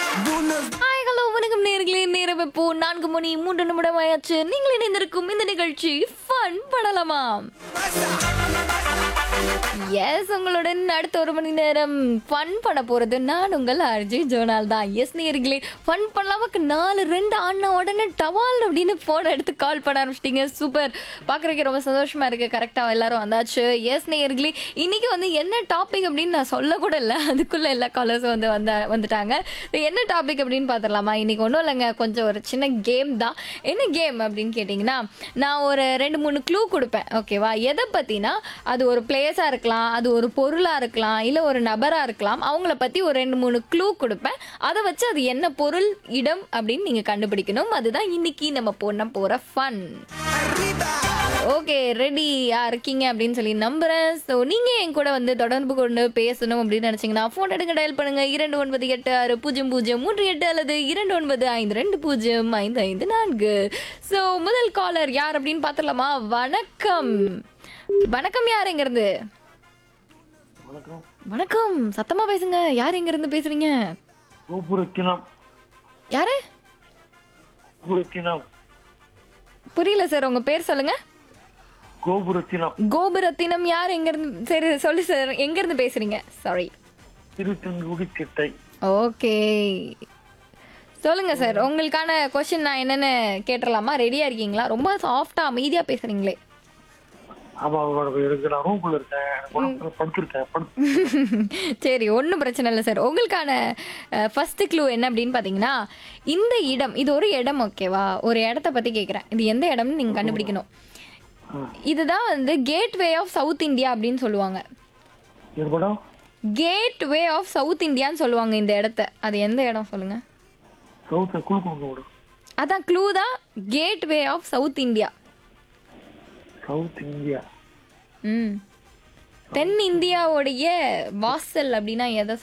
hi hello வணக்கம் நேர்களே நேரம் இப்போ நான்கு மணி மூன்று நிமிடம் ஆயாச்சு நீங்கள் இணைந்திருக்கும் இந்த நிகழ்ச்சி ஃபன் பண்ணலாமா எஸ் உங்களுடன் அடுத்த ஒரு மணி நேரம் ஃபன் பண்ண போறது நான் உங்கள் அர்ஜய் ஜோனால் தான் எஸ் நேர்களே ஃபன் பண்ணலாமாக்கு நாலு ரெண்டு ஆனா உடனே டவால் அப்படின்னு போன் எடுத்து கால் பண்ண ஆரம்பிச்சிட்டீங்க சூப்பர் பார்க்குறதுக்கு ரொம்ப சந்தோஷமா இருக்கு கரெக்டாக எல்லாரும் வந்தாச்சு எஸ் நேர்களே இன்னைக்கு வந்து என்ன டாபிக் அப்படின்னு நான் சொல்ல கூட இல்லை அதுக்குள்ள எல்லா காலர்ஸும் வந்து வந்த வந்துட்டாங்க இது என்ன டாபிக் அப்படின்னு பார்த்துடலாமா இன்னைக்கு ஒன்றும் இல்லைங்க கொஞ்சம் ஒரு சின்ன கேம் தான் என்ன கேம் அப்படின்னு கேட்டிங்கன்னா நான் ஒரு ரெண்டு மூணு க்ளூ கொடுப்பேன் ஓகேவா எதை பற்றினா அது ஒரு பிளேஸாக இருக்கலாம் அது ஒரு பொருளாக இருக்கலாம் இல்லை ஒரு நபராக இருக்கலாம் அவங்கள பற்றி ஒரு ரெண்டு மூணு க்ளூ கொடுப்பேன் அதை வச்சு அது என்ன பொருள் இடம் அப்படின்னு நீங்கள் கண்டுபிடிக்கணும் அதுதான் இன்னைக்கு நம்ம போன போகிற ஃபன் ஓகே ரெடியா இருக்கீங்க அப்படின்னு சொல்லி நம்புறேன் ஸோ நீங்கள் என் கூட வந்து தொடர்பு கொண்டு பேசணும் அப்படின்னு நினச்சிங்கன்னா ஃபோன் எடுங்க டயல் பண்ணுங்க இரண்டு ஒன்பது எட்டு ஆறு பூஜ்ஜியம் பூஜ்ஜியம் மூன்று எட்டு அல்லது இரண்டு ஒன்பது ஐந்து ரெண்டு பூஜ்ஜியம் ஐந்து ஐந்து நான்கு ஸோ முதல் காலர் யார் அப்படின்னு பார்த்துடலாமா வணக்கம் வணக்கம் யார் எங்கேருந்து வணக்கம் வணக்கம் சத்தமா பேசுங்க யார் எங்கேருந்து பேசுறீங்க கோபுரத்தினம் யாரு கோபுரத்தினம் புரியல சார் உங்க பேர் சொல்லுங்க கோபுரத்தினம் கோபுரத்தினம் யார் எங்கேருந்து சரி சொல்லு சார் எங்கேருந்து பேசுறீங்க சாரி திருத்தங்குடி திட்டை ஓகே சொல்லுங்க சார் உங்களுக்கான கொஸ்டின் நான் என்னன்னு கேட்டுடலாமா ரெடியா இருக்கீங்களா ரொம்ப சாஃப்டா அமைதியா பேசுறீங்களே ஆமா அவரோட இருக்கு நான் ரூம்குள்ள இருக்கேன் எனக்கு உடம்புல படுத்திருக்கேன் படுத்து சரி ஒன்றும் பிரச்சனை இல்லை சார் உங்களுக்கான ஃபர்ஸ்ட் க்ளூ என்ன அப்படின்னு பார்த்தீங்கன்னா இந்த இடம் இது ஒரு இடம் ஓகேவா ஒரு இடத்த பற்றி கேட்குறேன் இது எந்த இடம்னு நீங்கள் கண்டுபிடிக்கணும் இதுதான் வந்து gate way of south India அப்படின்னு சொல்லுவாங்க இது படம் கேட் வே ஆஃப் சவுத் இந்தியான்னு சொல்லுவாங்க இந்த இடத்த அது எந்த இடம் சொல்லுங்க சவுத்த குழுக்கு விடும் அதான் க்ளூ தான் gate way of south India south India ம் தென் இந்தியாவுடைய வாசல் அப்படின்னா எதை